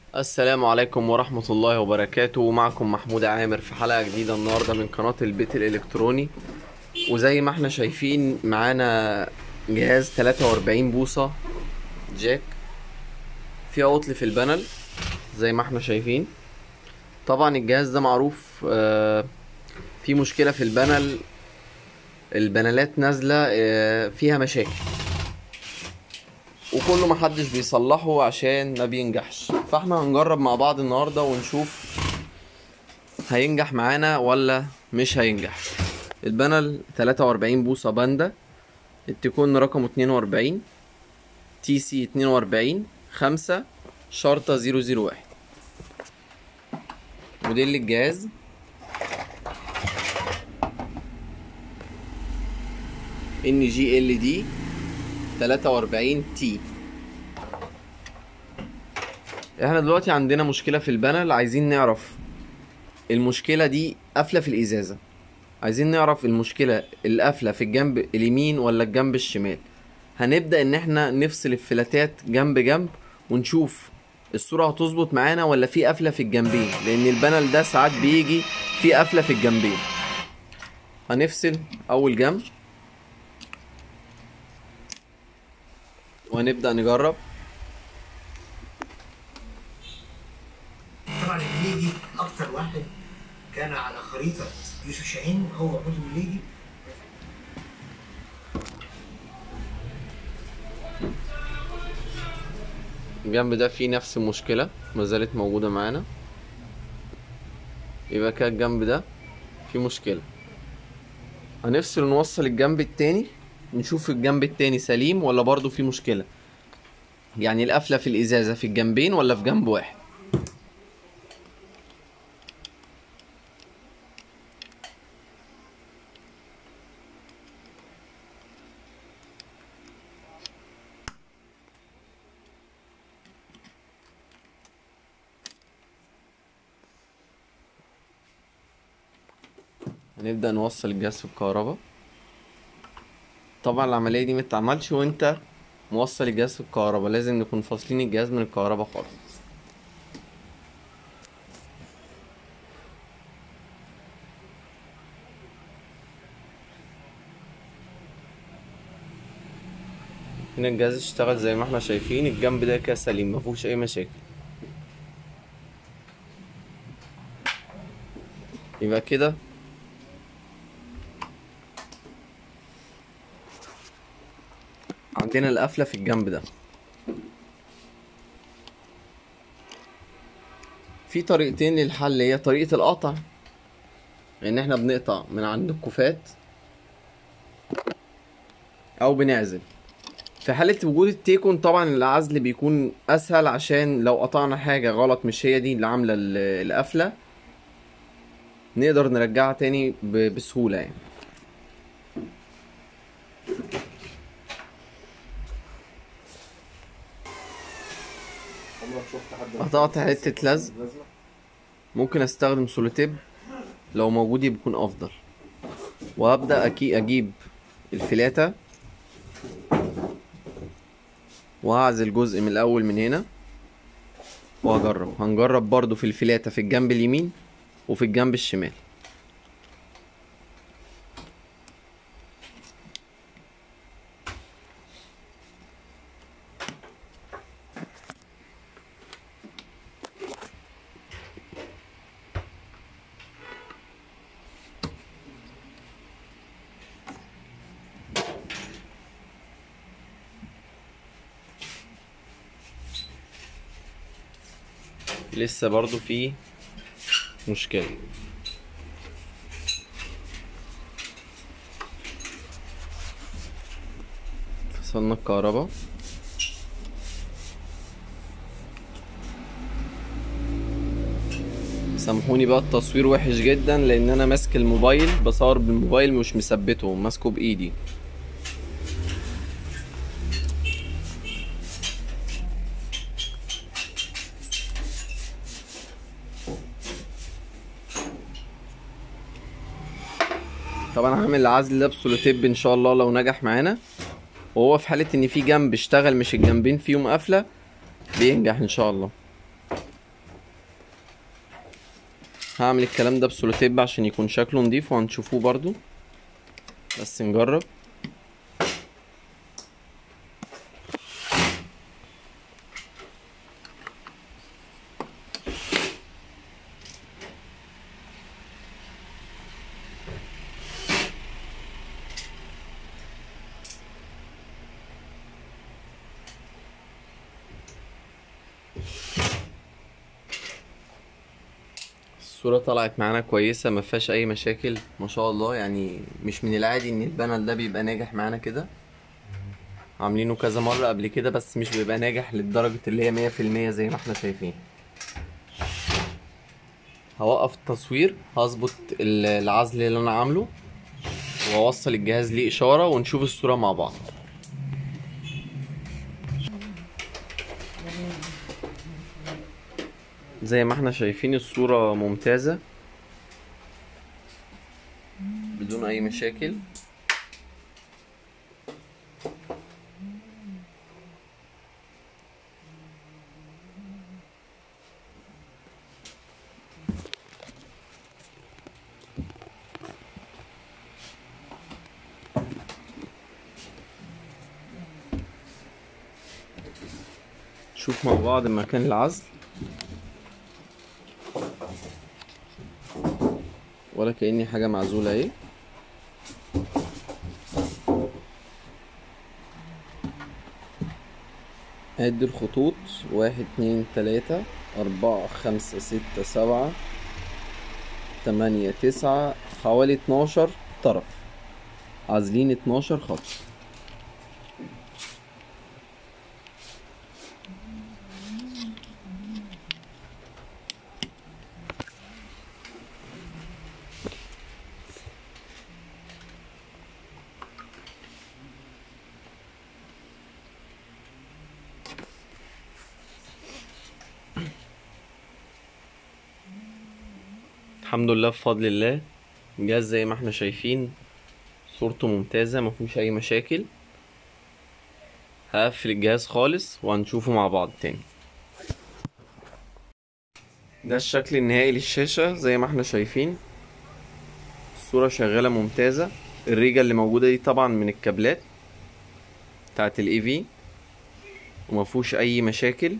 السلام عليكم ورحمة الله وبركاته معكم محمود عامر في حلقة جديدة النهاردة من قناة البيت الإلكتروني وزي ما احنا شايفين معانا جهاز 43 بوصة جاك فيه عطل في البانل زي ما احنا شايفين طبعا الجهاز ده معروف آه، فيه مشكلة في البانل البانلات نازلة آه، فيها مشاكل وكله محدش بيصلحه عشان ما بينجحش فاحنا هنجرب مع بعض النهارده ونشوف هينجح معانا ولا مش هينجح البانل 43 بوصة باندا التكون رقمه 42 تي سي 42 5 شرطة 001 موديل الجهاز ان جي ال دي 43 تي احنا دلوقتي عندنا مشكلة في البانل عايزين نعرف المشكلة دي قافلة في الإزازة عايزين نعرف المشكلة القافلة في الجنب اليمين ولا الجنب الشمال هنبدأ ان احنا نفصل الفلاتات جنب جنب ونشوف الصورة هتظبط معانا ولا في قفلة في الجنبين لأن البانل ده ساعات بيجي في قفلة في الجنبين هنفصل أول جنب وهنبدأ نجرب طبعا المليجي اكتر واحد كان على خريطه يوسف شاهين هو محمود المليجي الجنب ده فيه نفس المشكلة ما زالت موجودة معانا يبقى كده الجنب ده فيه مشكلة هنفصل ونوصل الجنب التاني نشوف الجنب التاني سليم ولا برضو فيه مشكلة يعني القفلة في الإزازة في الجنبين ولا في جنب واحد هنبدأ نوصل الجهاز في الكهرباء طبعا العملية دي متعملش وانت موصل الجهاز في الكهرباء لازم نكون فاصلين الجهاز من الكهرباء خالص هنا الجهاز اشتغل زي ما احنا شايفين الجنب ده كده سليم مفيهوش اي مشاكل يبقى كده عندنا القفلة في الجنب ده في طريقتين للحل هي طريقة القطع ان احنا بنقطع من عند الكوفات او بنعزل في حالة وجود التيكون طبعا العزل بيكون اسهل عشان لو قطعنا حاجة غلط مش هي دي اللي عاملة ال- القفلة نقدر نرجعها تاني ب- بسهولة يعني عمرك شفت حد قطعت حتة لزق لازمة؟ ممكن استخدم سولوتيب لو موجود بيكون افضل وهبدأ أكي اجيب الفلاتة وهعزل جزء من الاول من هنا وهجرب هنجرب برضو في الفلاتة في الجنب اليمين وفي الجنب الشمال لسه برضو في مشكلة فصلنا الكهرباء سامحوني بقى التصوير وحش جدا لان انا ماسك الموبايل بصور بالموبايل مش مثبته ماسكه بايدي طبعا هعمل العزل ده بسولوتيب ان شاء الله لو نجح معانا وهو في حالة ان في جنب اشتغل مش الجنبين فيهم قافلة بينجح ان شاء الله هعمل الكلام ده بسولوتيب عشان يكون شكله نضيف وهنشوفوه برضو بس نجرب الصورة طلعت معانا كويسة ما فيهاش أي مشاكل ما شاء الله يعني مش من العادي إن البانل ده بيبقى ناجح معانا كده عاملينه كذا مرة قبل كده بس مش بيبقى ناجح للدرجة اللي هي مية في المية زي ما احنا شايفين هوقف التصوير هظبط ال- العزل اللي أنا عامله وأوصل الجهاز ليه إشارة ونشوف الصورة مع بعض زي ما احنا شايفين الصورة ممتازة بدون أي مشاكل نشوف مع بعض مكان العزل ولا كأني حاجة معزولة اهي عد الخطوط واحد اتنين تلاتة أربعة خمسة ستة سبعة تمانية تسعة حوالي اتناشر طرف عازلين اتناشر خط الحمد لله بفضل الله الجهاز زي ما احنا شايفين صورته ممتازة مفيهوش أي مشاكل هقفل الجهاز خالص وهنشوفه مع بعض تاني ده الشكل النهائي للشاشة زي ما احنا شايفين الصورة شغالة ممتازة الريجة اللي موجودة دي طبعا من الكابلات بتاعت الاي في ومفيهوش أي مشاكل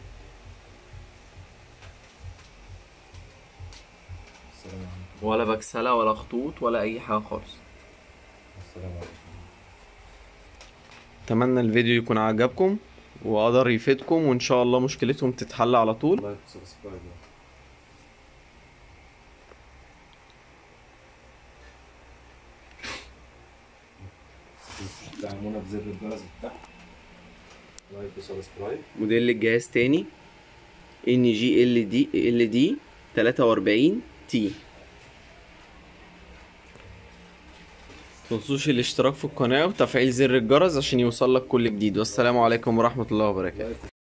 السلام عليكم ولا بكسلة ولا خطوط ولا أي حاجة خالص السلام عليكم اتمنى الفيديو يكون عجبكم وقدر يفيدكم وان شاء الله مشكلتهم تتحل على طول لايك وسبسكرايب دعمونا بزر الجرس تحت لايك وسبسكرايب موديل الجهاز تاني ان جي ال دي ال دي 43 تي متنسوش الاشتراك في القناة وتفعيل زر الجرس عشان يوصلك كل جديد والسلام عليكم ورحمة الله وبركاته لايك